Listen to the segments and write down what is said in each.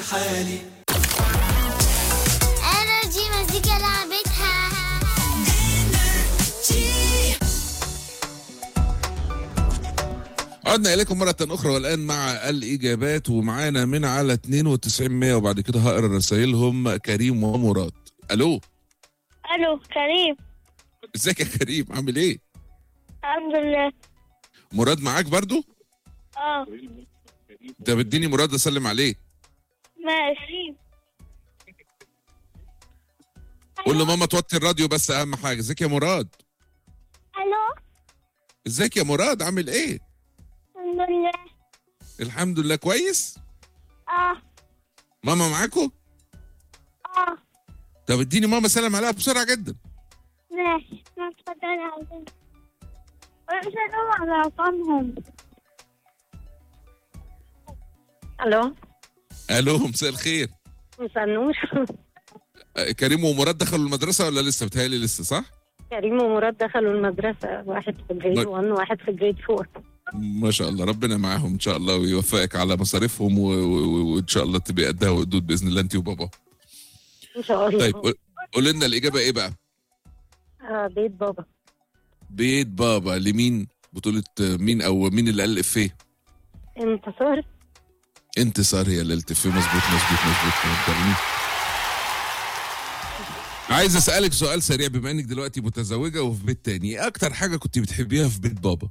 حالي انرجي مزيكا لعبتها عدنا إليكم مرة أخرى والآن مع الإجابات ومعانا من على 92 100 وبعد كده هقرا رسايلهم كريم ومراد ألو الو كريم ازيك يا كريم عامل إيه؟ الحمد لله مراد معاك برضو؟ اه ده بديني مراد أسلم عليه ماشي قول له ماما توطي الراديو بس أهم حاجة ازيك يا مراد؟ الو ازيك يا مراد عامل إيه؟ الحمد لله الحمد لله كويس؟ اه ماما معاكو؟ اه طب اديني ماما سلم عليها بسرعة جدا ماشي ما تفضل عاوزين مش هدور على ارقامهم الو ألو مساء الخير مسنوش آه، كريم ومراد دخلوا المدرسة ولا لسه بتهيألي لسه صح؟ كريم ومراد دخلوا المدرسة واحد في جريد ما- 1 وواحد في جريد 4 ما شاء الله ربنا معاهم ان شاء الله ويوفقك على مصاريفهم و- و- وان شاء الله تبقى قدها وقدود باذن الله انت وبابا ان شاء الله طيب قول- قول لنا الاجابه ايه بقى آه بيت بابا بيت بابا لمين بطوله مين او مين اللي قال الافيه انتصار انتصار هي اللي الافيه مظبوط مظبوط مظبوط مظبوط. عايز اسالك سؤال سريع بما انك دلوقتي متزوجه وفي بيت تاني ايه اكتر حاجه كنت بتحبيها في بيت بابا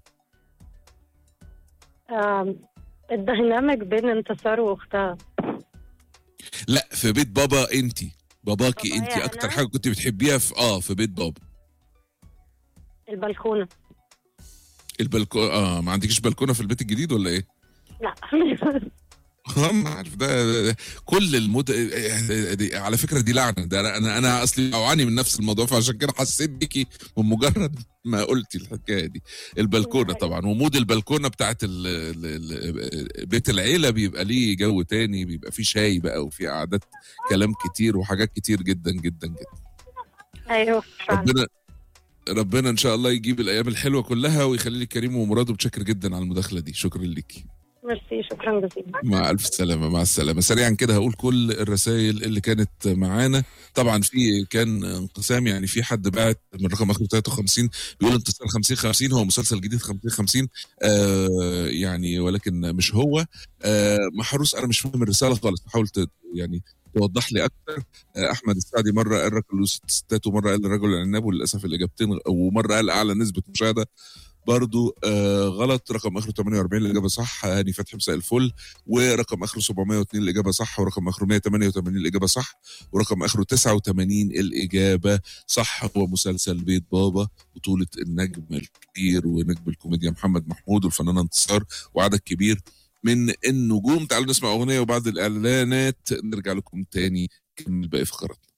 آه الديناميك بين انتصار واختها لا في بيت بابا انت باباكي بابايا انت أنا؟ اكتر حاجه كنت بتحبيها في اه في بيت بابا البلكونة البلكونه اه ما عندكيش بلكونه في البيت الجديد ولا ايه لا اه ما عارف ده, ده كل المد دي على فكره دي لعنه ده انا انا, أنا اصلي اوعاني من نفس الموضوع فعشان كده حسيت بيكي من مجرد ما قلتي الحكايه دي البلكونه طبعا ومود البلكونه بتاعت ال ال ال بيت العيله بيبقى ليه جو تاني بيبقى فيه شاي بقى وفيه قعدات كلام كتير وحاجات كتير جدا جدا جدا ايوه فعلا ربنا ربنا ان شاء الله يجيب الايام الحلوه كلها ويخلي لك كريم ومراد وبتشكر جدا على المداخله دي شكرا ليكي ميرسي شكرا جزيلا مع ألف سلامة مع السلامة سريعا كده هقول كل الرسائل اللي كانت معانا طبعا في كان انقسام يعني في حد بعت من رقم آخره 53 بيقول انتصار 50 50 هو مسلسل جديد 50 50 آه يعني ولكن مش هو آه محروس أنا مش فاهم الرسالة خالص حاول ت- يعني توضح لي أكتر آه أحمد السعدي مرة قال رجل ست ستات ومرة قال الرجل العناب وللأسف الإجابتين ومرة قال أعلى نسبة مشاهدة برضو آه غلط رقم اخره 48 الاجابه صح هاني فتحي مساء الفل ورقم اخره 702 الاجابه صح ورقم اخره 188 الاجابه صح ورقم اخره 89 الاجابه صح هو مسلسل بيت بابا بطوله النجم الكبير ونجم الكوميديا محمد محمود والفنانه انتصار وعدد كبير من النجوم تعالوا نسمع اغنيه وبعد الاعلانات نرجع لكم تاني نكمل باقي فقراتنا